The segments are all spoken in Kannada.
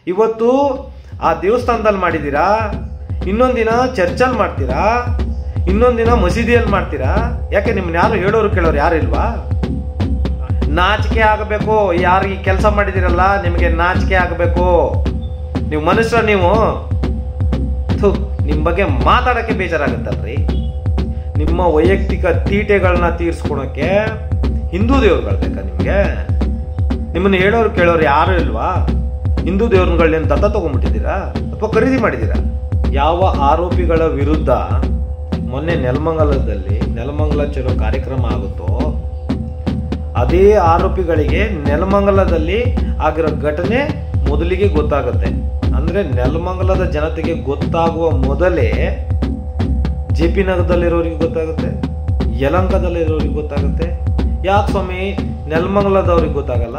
ಇವತ್ತು ಆ ದೇವಸ್ಥಾನದಲ್ಲಿ ಮಾಡಿದ್ದೀರಾ ಇನ್ನೊಂದು ದಿನ ಚರ್ಚಲ್ಲಿ ಮಾಡ್ತೀರಾ ಇನ್ನೊಂದು ದಿನ ಮಸೀದಿಯಲ್ಲಿ ಮಾಡ್ತೀರಾ ಯಾಕೆ ನಿಮ್ಮನ್ನ ಯಾರು ಹೇಳೋರು ಕೇಳೋರು ಯಾರು ಇಲ್ವಾ ನಾಚಿಕೆ ಆಗಬೇಕು ಯಾರು ಈ ಕೆಲಸ ಮಾಡಿದಿರಲ್ಲ ನಿಮಗೆ ನಾಚಿಕೆ ಆಗಬೇಕು ನೀವು ಮನುಷ್ಯ ನೀವು ಥು ನಿಮ್ಮ ಬಗ್ಗೆ ಮಾತಾಡೋಕ್ಕೆ ಬೇಜಾರಾಗುತ್ತಲ್ರಿ ನಿಮ್ಮ ವೈಯಕ್ತಿಕ ತೀಟೆಗಳನ್ನ ತೀರಿಸ್ಕೊಳಕ್ಕೆ ಹಿಂದೂ ದೇವ್ರುಗಳು ಬೇಕಾ ನಿಮಗೆ ನಿಮ್ಮನ್ನು ಹೇಳೋರು ಕೇಳೋರು ಯಾರು ಇಲ್ವಾ ಹಿಂದೂ ದೇವ್ರಗಳನ್ನ ದತ್ತ ತಗೊಂಡ್ಬಿಟ್ಟಿದ್ದೀರಾ ಅಥವಾ ಖರೀದಿ ಮಾಡಿದ್ದೀರಾ ಯಾವ ಆರೋಪಿಗಳ ವಿರುದ್ಧ ಮೊನ್ನೆ ನೆಲಮಂಗಲದಲ್ಲಿ ನೆಲಮಂಗಲ ಚಲೋ ಕಾರ್ಯಕ್ರಮ ಆಗುತ್ತೋ ಅದೇ ಆರೋಪಿಗಳಿಗೆ ನೆಲಮಂಗಲದಲ್ಲಿ ಆಗಿರೋ ಘಟನೆ ಮೊದಲಿಗೆ ಗೊತ್ತಾಗುತ್ತೆ ಅಂದ್ರೆ ನೆಲಮಂಗಲದ ಜನತೆಗೆ ಗೊತ್ತಾಗುವ ಮೊದಲೇ ಜೆ ಪಿ ನಗರದಲ್ಲಿರೋರಿಗೆ ಗೊತ್ತಾಗುತ್ತೆ ಯಲಂಕದಲ್ಲಿರೋರಿಗೆ ಗೊತ್ತಾಗುತ್ತೆ ಯಾಕೆ ಸ್ವಾಮಿ ನೆಲಮಂಗಲದವ್ರಿಗೆ ಗೊತ್ತಾಗಲ್ಲ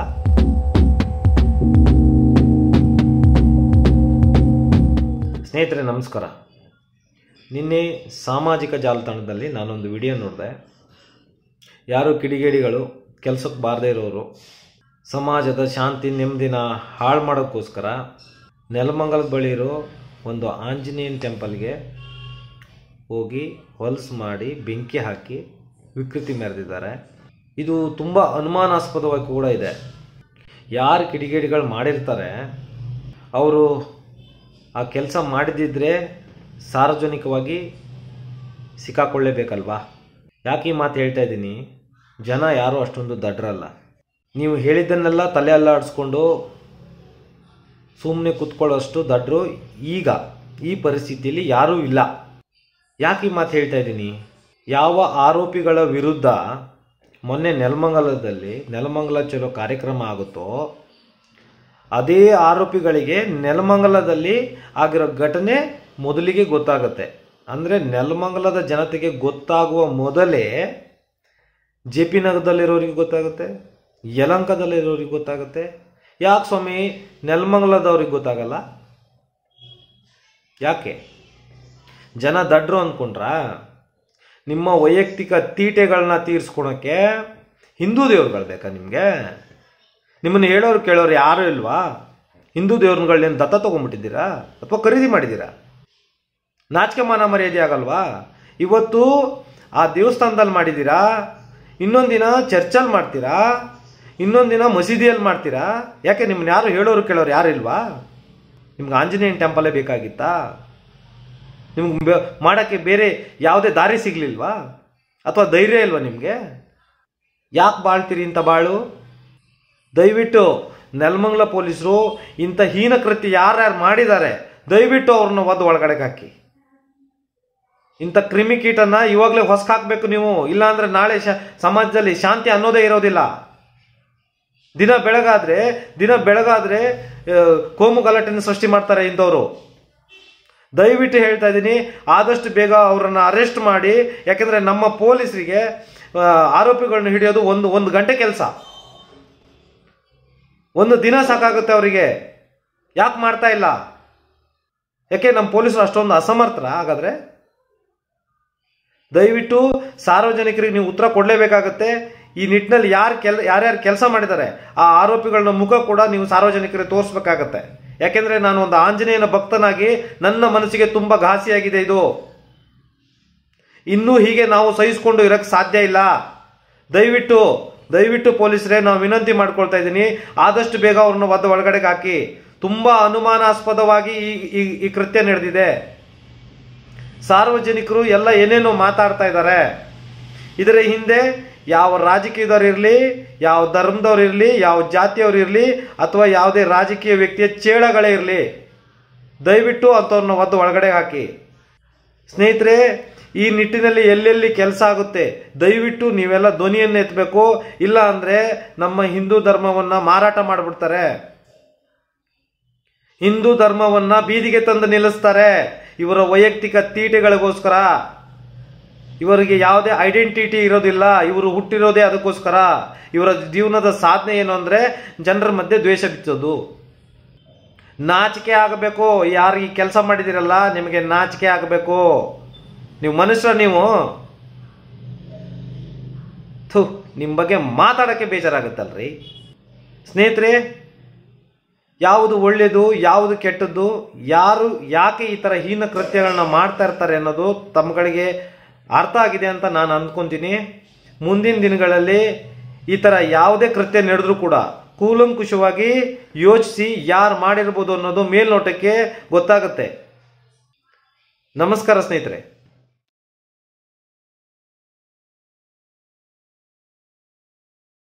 ಸ್ನೇಹಿತರೆ ನಮಸ್ಕಾರ ನಿನ್ನೆ ಸಾಮಾಜಿಕ ಜಾಲತಾಣದಲ್ಲಿ ನಾನೊಂದು ವಿಡಿಯೋ ನೋಡಿದೆ ಯಾರು ಕಿಡಿಗೇಡಿಗಳು ಕೆಲಸಕ್ಕೆ ಬಾರದೇ ಇರೋರು ಸಮಾಜದ ಶಾಂತಿ ನೆಮ್ಮದಿನ ಹಾಳು ಮಾಡೋಕ್ಕೋಸ್ಕರ ನೆಲಮಂಗಲದ ಬಳಿ ಇರೋ ಒಂದು ಆಂಜನೇಯನ ಟೆಂಪಲ್ಗೆ ಹೋಗಿ ಹೊಲಸು ಮಾಡಿ ಬೆಂಕಿ ಹಾಕಿ ವಿಕೃತಿ ಮೆರೆದಿದ್ದಾರೆ ಇದು ತುಂಬ ಅನುಮಾನಾಸ್ಪದವಾಗಿ ಕೂಡ ಇದೆ ಯಾರು ಕಿಡಿಗೇಡಿಗಳು ಮಾಡಿರ್ತಾರೆ ಅವರು ಆ ಕೆಲಸ ಮಾಡಿದ್ದಿದ್ರೆ ಸಾರ್ವಜನಿಕವಾಗಿ ಸಿಕ್ಕಾಕೊಳ್ಳೇಬೇಕಲ್ವಾ ಯಾಕೆ ಈ ಮಾತು ಹೇಳ್ತಾ ಇದ್ದೀನಿ ಜನ ಯಾರೂ ಅಷ್ಟೊಂದು ದಡ್ರಲ್ಲ ನೀವು ಹೇಳಿದ್ದನ್ನೆಲ್ಲ ತಲೆ ಅಲ್ಲಾಡಿಸ್ಕೊಂಡು ಸುಮ್ಮನೆ ಕೂತ್ಕೊಳ್ಳೋಷ್ಟು ದಡ್ರು ಈಗ ಈ ಪರಿಸ್ಥಿತಿಯಲ್ಲಿ ಯಾರೂ ಇಲ್ಲ ಯಾಕೆ ಈ ಮಾತು ಹೇಳ್ತಾ ಇದ್ದೀನಿ ಯಾವ ಆರೋಪಿಗಳ ವಿರುದ್ಧ ಮೊನ್ನೆ ನೆಲಮಂಗಲದಲ್ಲಿ ನೆಲಮಂಗಲ ಚಲೋ ಕಾರ್ಯಕ್ರಮ ಆಗುತ್ತೋ ಅದೇ ಆರೋಪಿಗಳಿಗೆ ನೆಲಮಂಗಲದಲ್ಲಿ ಆಗಿರೋ ಘಟನೆ ಮೊದಲಿಗೆ ಗೊತ್ತಾಗುತ್ತೆ ಅಂದರೆ ನೆಲಮಂಗಲದ ಜನತೆಗೆ ಗೊತ್ತಾಗುವ ಮೊದಲೇ ಜೆ ಪಿ ನಗರದಲ್ಲಿರೋರಿಗೆ ಗೊತ್ತಾಗುತ್ತೆ ಯಲಂಕದಲ್ಲಿರೋರಿಗೆ ಗೊತ್ತಾಗುತ್ತೆ ಯಾಕೆ ಸ್ವಾಮಿ ನೆಲಮಂಗಲದವ್ರಿಗೆ ಗೊತ್ತಾಗಲ್ಲ ಯಾಕೆ ಜನ ದಡ್ರು ಅಂದ್ಕೊಂಡ್ರಾ ನಿಮ್ಮ ವೈಯಕ್ತಿಕ ತೀಟೆಗಳನ್ನ ತೀರಿಸ್ಕೊಳಕ್ಕೆ ಹಿಂದೂ ದೇವ್ರುಗಳು ಬೇಕಾ ನಿಮಗೆ ನಿಮ್ಮನ್ನು ಹೇಳೋರು ಕೇಳೋರು ಯಾರು ಇಲ್ವಾ ಹಿಂದೂ ದೇವ್ರಗಳನ್ನ ದತ್ತ ತಗೊಂಡ್ಬಿಟ್ಟಿದ್ದೀರಾ ಅಥವಾ ಖರೀದಿ ಮಾಡಿದ್ದೀರಾ ನಾಚಿಕೆ ಮಾನ ಮರ್ಯಾದೆ ಆಗಲ್ವಾ ಇವತ್ತು ಆ ದೇವಸ್ಥಾನದಲ್ಲಿ ಮಾಡಿದ್ದೀರಾ ಇನ್ನೊಂದು ದಿನ ಚರ್ಚಲ್ಲಿ ಮಾಡ್ತೀರಾ ಇನ್ನೊಂದು ದಿನ ಮಸೀದಿಯಲ್ಲಿ ಮಾಡ್ತೀರಾ ಯಾಕೆ ನಿಮ್ಮನ್ನ ಯಾರು ಹೇಳೋರು ಕೇಳೋರು ಯಾರು ಇಲ್ವಾ ನಿಮ್ಗೆ ಆಂಜನೇಯನ ಟೆಂಪಲೇ ಬೇಕಾಗಿತ್ತಾ ನಿಮ್ಗೆ ಬೆ- ಮಾಡೋಕ್ಕೆ ಬೇರೆ ಯಾವುದೇ ದಾರಿ ಸಿಗ್ಲಿಲ್ವಾ ಅಥವಾ ಧೈರ್ಯ ಇಲ್ವಾ ನಿಮಗೆ ಯಾಕೆ ಬಾಳ್ತೀರಿ ಇಂಥ ಬಾಳು ದಯವಿಟ್ಟು ನೆಲಮಂಗಲ ಪೊಲೀಸರು ಇಂಥ ಹೀನ ಕೃತ್ಯ ಯಾರ್ಯಾರು ಮಾಡಿದ್ದಾರೆ ದಯವಿಟ್ಟು ಅವ್ರನ್ನ ಒದ್ದು ಒಳಗಡೆಗೆ ಹಾಕಿ ಇಂಥ ಕ್ರಿಮಿಕೀಟನ ಇವಾಗಲೇ ಹೊಸಕ್ ಹಾಕ್ಬೇಕು ನೀವು ಇಲ್ಲಾಂದ್ರೆ ನಾಳೆ ಶ ಸಮಾಜದಲ್ಲಿ ಶಾಂತಿ ಅನ್ನೋದೇ ಇರೋದಿಲ್ಲ ದಿನ ಬೆಳಗಾದ್ರೆ ದಿನ ಬೆಳಗಾದ್ರೆ ಆ, ಕೋಮು ಗಲಾಟೆನ ಸೃಷ್ಟಿ ಮಾಡ್ತಾರೆ ಇಂಥವ್ರು ದಯವಿಟ್ಟು ಹೇಳ್ತಾ ಇದ್ದೀನಿ ಆದಷ್ಟು ಬೇಗ ಅವರನ್ನು ಅರೆಸ್ಟ್ ಮಾಡಿ ಯಾಕೆಂದ್ರೆ ನಮ್ಮ ಪೊಲೀಸರಿಗೆ ಆ, ಆರೋಪಿಗಳನ್ನ ಹಿಡಿಯೋದು ಒಂದು ಒಂದು ಗಂಟೆ ಕೆಲಸ ಒಂದು ದಿನ ಸಾಕಾಗುತ್ತೆ ಅವರಿಗೆ ಯಾಕೆ ಮಾಡ್ತಾ ಇಲ್ಲ ಯಾಕೆ ನಮ್ಮ ಪೊಲೀಸರು ಅಷ್ಟೊಂದು ಅಸಮರ್ಥರ ಹಾಗಾದ್ರೆ ದಯವಿಟ್ಟು ಸಾರ್ವಜನಿಕರಿಗೆ ನೀವು ಉತ್ತರ ಕೊಡಲೇಬೇಕಾಗತ್ತೆ ಈ ನಿಟ್ಟಿನಲ್ಲಿ ಯಾರು ಕೆಲ್ ಯಾರ್ಯಾರು ಕೆಲಸ ಮಾಡಿದ್ದಾರೆ ಆ ಆರೋಪಿಗಳನ್ನ ಮುಖ ಕೂಡ ನೀವು ಸಾರ್ವಜನಿಕರಿಗೆ ತೋರಿಸ್ಬೇಕಾಗತ್ತೆ ಯಾಕೆಂದ್ರೆ ನಾನು ಒಂದು ಆಂಜನೇಯನ ಭಕ್ತನಾಗಿ ನನ್ನ ಮನಸ್ಸಿಗೆ ತುಂಬಾ ಘಾಸಿಯಾಗಿದೆ ಇದು ಇನ್ನೂ ಹೀಗೆ ನಾವು ಸಹಿಸಿಕೊಂಡು ಇರಕ್ಕೆ ಸಾಧ್ಯ ಇಲ್ಲ ದಯವಿಟ್ಟು ದಯವಿಟ್ಟು ಪೊಲೀಸರೇ ನಾವು ವಿನಂತಿ ಮಾಡ್ಕೊಳ್ತಾ ಇದ್ದೀನಿ ಆದಷ್ಟು ಬೇಗ ಅವ್ರನ್ನ ಒದ್ದ ಒಳಗಡೆಗೆ ಹಾಕಿ ತುಂಬಾ ಅನುಮಾನಾಸ್ಪದವಾಗಿ ಈ ಈ- ಈ ಕೃತ್ಯ ನಡೆದಿದೆ ಸಾರ್ವಜನಿಕರು ಎಲ್ಲ ಏನೇನೋ ಮಾತಾಡ್ತಾ ಇದ್ದಾರೆ ಇದರ ಹಿಂದೆ ಯಾವ ರಾಜಕೀಯದವ್ರು ಇರಲಿ ಯಾವ ಧರ್ಮದವ್ರು ಇರಲಿ ಯಾವ ಜಾತಿಯವ್ರು ಇರಲಿ ಅಥವಾ ಯಾವುದೇ ರಾಜಕೀಯ ವ್ಯಕ್ತಿಯ ಚೇಳಗಳೇ ಇರಲಿ ದಯವಿಟ್ಟು ಅಂಥವ್ರನ್ನ ಒದ್ದು ಒಳಗಡೆ ಹಾಕಿ ಸ್ನೇಹಿತರೆ ಈ ನಿಟ್ಟಿನಲ್ಲಿ ಎಲ್ಲೆಲ್ಲಿ ಕೆಲಸ ಆಗುತ್ತೆ ದಯವಿಟ್ಟು ನೀವೆಲ್ಲ ಧ್ವನಿಯನ್ನು ಎತ್ತಬೇಕು ಇಲ್ಲ ಅಂದ್ರೆ ನಮ್ಮ ಹಿಂದೂ ಧರ್ಮವನ್ನ ಮಾರಾಟ ಮಾಡಿಬಿಡ್ತಾರೆ ಹಿಂದೂ ಧರ್ಮವನ್ನ ಬೀದಿಗೆ ತಂದು ನಿಲ್ಲಿಸ್ತಾರೆ ಇವರ ವೈಯಕ್ತಿಕ ತೀಟೆಗಳಿಗೋಸ್ಕರ ಇವರಿಗೆ ಯಾವುದೇ ಐಡೆಂಟಿಟಿ ಇರೋದಿಲ್ಲ ಇವರು ಹುಟ್ಟಿರೋದೇ ಅದಕ್ಕೋಸ್ಕರ ಇವರ ಜೀವನದ ಸಾಧನೆ ಏನು ಅಂದ್ರೆ ಜನರ ಮಧ್ಯೆ ದ್ವೇಷ ಬಿಚ್ಚೋದು ನಾಚಿಕೆ ಆಗಬೇಕು ಯಾರು ಈ ಕೆಲಸ ಮಾಡಿದಿರಲ್ಲ ನಿಮಗೆ ನಾಚಿಕೆ ಆಗಬೇಕು ನೀವು ಮನುಷ್ಯ ನೀವು ಥು ನಿಮ್ಮ ಬಗ್ಗೆ ಮಾತಾಡೋಕ್ಕೆ ಬೇಜಾರಾಗುತ್ತಲ್ರಿ ಸ್ನೇಹಿತರೆ ಯಾವುದು ಒಳ್ಳೆಯದು ಯಾವುದು ಕೆಟ್ಟದ್ದು ಯಾರು ಯಾಕೆ ಈ ಥರ ಹೀನ ಕೃತ್ಯಗಳನ್ನ ಮಾಡ್ತಾ ಇರ್ತಾರೆ ಅನ್ನೋದು ತಮ್ಮಗಳಿಗೆ ಅರ್ಥ ಆಗಿದೆ ಅಂತ ನಾನು ಅಂದ್ಕೊಂತೀನಿ ಮುಂದಿನ ದಿನಗಳಲ್ಲಿ ಈ ಥರ ಯಾವುದೇ ಕೃತ್ಯ ನಡೆದ್ರೂ ಕೂಡ ಕೂಲಂಕುಷವಾಗಿ ಯೋಚಿಸಿ ಯಾರು ಮಾಡಿರ್ಬೋದು ಅನ್ನೋದು ಮೇಲ್ನೋಟಕ್ಕೆ ಗೊತ್ತಾಗುತ್ತೆ ನಮಸ್ಕಾರ ಸ್ನೇಹಿತರೆ